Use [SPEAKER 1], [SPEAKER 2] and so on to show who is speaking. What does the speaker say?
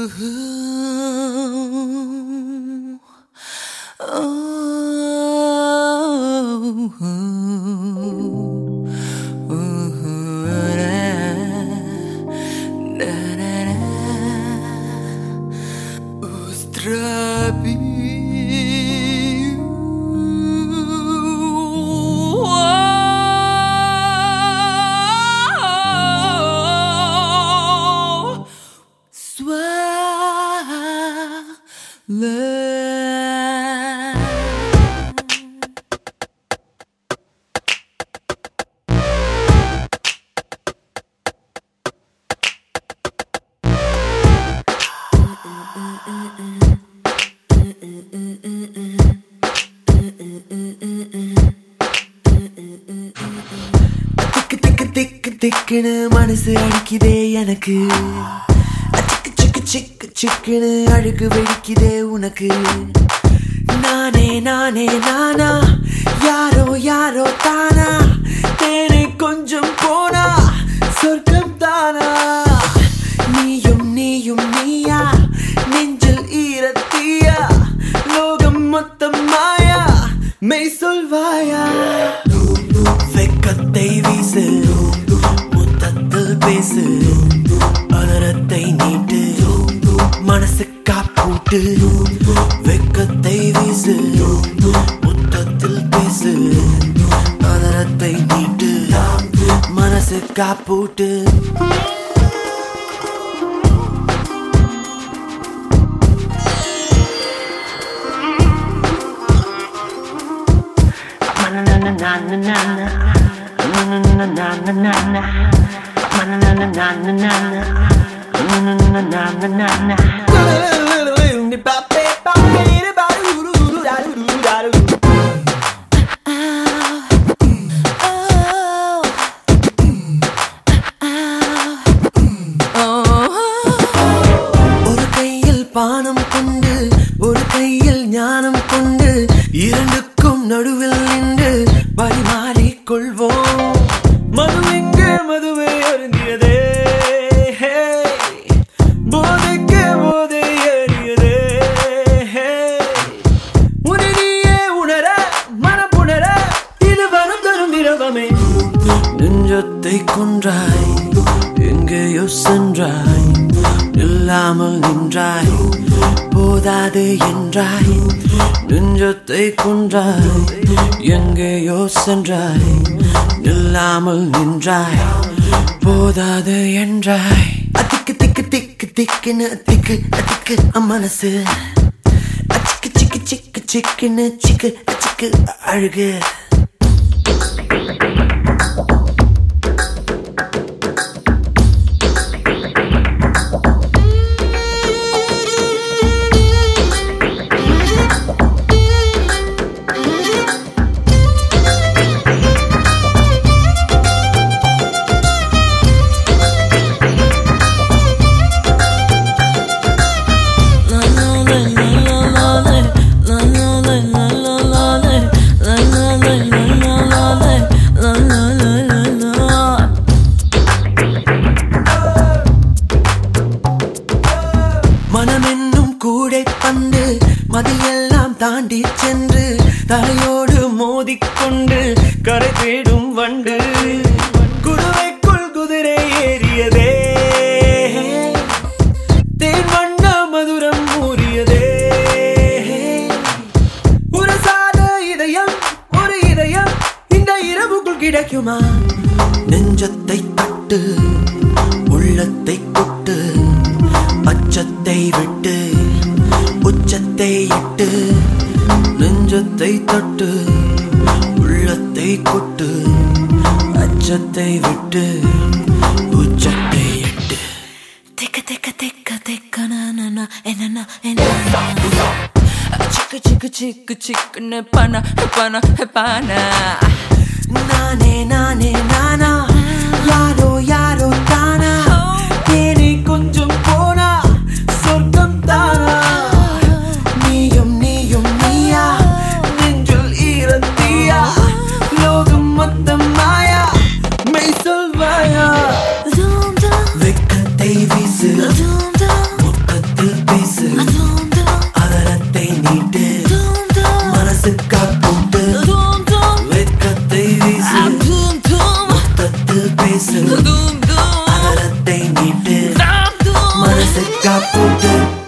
[SPEAKER 1] திக்கு திக்கு திக்கு திக்குன்னு மனசு அடிக்குதே எனக்கு சிக்கு சிக்கு சிக்கு சிக்குன்னு அழுகு வெடிக்குதே உனக்கு நானே நானே நானா யாரோ யாரோ தானா தேனை கொஞ்சம் போனா சொர்க்கம் தானா நீயும் நீயும் நீயா நெஞ்சில் ஈரத்தீயா லோகம் மொத்தம் மாயா மெய் சொல்வாயா வெக்கத்தை வீசு முத்தத்தில் பேசு அதரத்தை நீட்டு மனசு காப்பூட்டு வெக்கத்தை வீசு முத்தத்தில் பேசு அதரத்தை நீட்டு மனசு காப்பூட்டு ஒரு கையில் பானம் கொண்டு ஒரு கையில் ஞானம் கொண்டு இரண்டுக்கும் நடுவில் நின்று பரிமாறிக் கொள்வோம் மது எங்கே மதுவை அருந்தியதே போதைக்கு போதை ஏறியதே உன்னை நீயே உணர மனப்புணர இது வரம் தரும் திரவமே நெஞ்சத்தை கொன்றாய் எங்கேயோ சென்றாய் இல்லாமல் நின்றாய் போதாது என்றாய் நெஞ்சத்தை கொன்றாய் எங்கேயோ சென்றாய் இல்லாமல் நின்றாய் போதாது என்றாய் திக்கு திக்கு திக்கு திக்குன்னு திக்கு திக்கு மனசு சிக்கு சிக்கு சிக்கு சிக்குன்னு சிக்கு சிக்கு அழுகு மனமென்னும் கூடை பந்து மதியெல்லாம் தாண்டி சென்று தலையோடு மோதிக்கொண்டு கரை தேடும் வண்டு குடுவைக்குள் குதிரை ஏறியதே தேன் வண்ண மதுரம் ஊறியதே உரசாத இதயம் ஒரு இதயம் இந்த இரவுக்குள் கிடைக்குமா நெஞ்சத்தை தட்டு உள்ளத்தை கொட்டு அச்சத்தை விட்டு உச்சத்தை இட்டு நெஞ்சத்தை தட்டு உள்ளத்தை கொட்டு அச்சத்தை விட்டு உச்சத்தை இட்டு
[SPEAKER 2] Ticka ticka ticka ticka na na na eh, na na eh, na na. Chicka chicka chicka chicka ne pana eh, pana eh, pana.
[SPEAKER 1] நானே நானே நானா யாரோ யாரோ தானா தேனி கொஞ்சம் போனா சொர்க்கம் தானா நீயும் நீயும் நீயா நெஞ்சில் ஈரத்தீயா லோகம் மொத்தம் மாயா மெய் சொல்வாயா
[SPEAKER 2] Dum dum
[SPEAKER 1] வெக்கத்தை வீசு
[SPEAKER 2] dum dum
[SPEAKER 1] முத்தத்தில் பேசு
[SPEAKER 2] Doom, doom,
[SPEAKER 1] அகலத்தை நீட்டு
[SPEAKER 2] doom, doom.
[SPEAKER 1] மனசு காப்போட்டு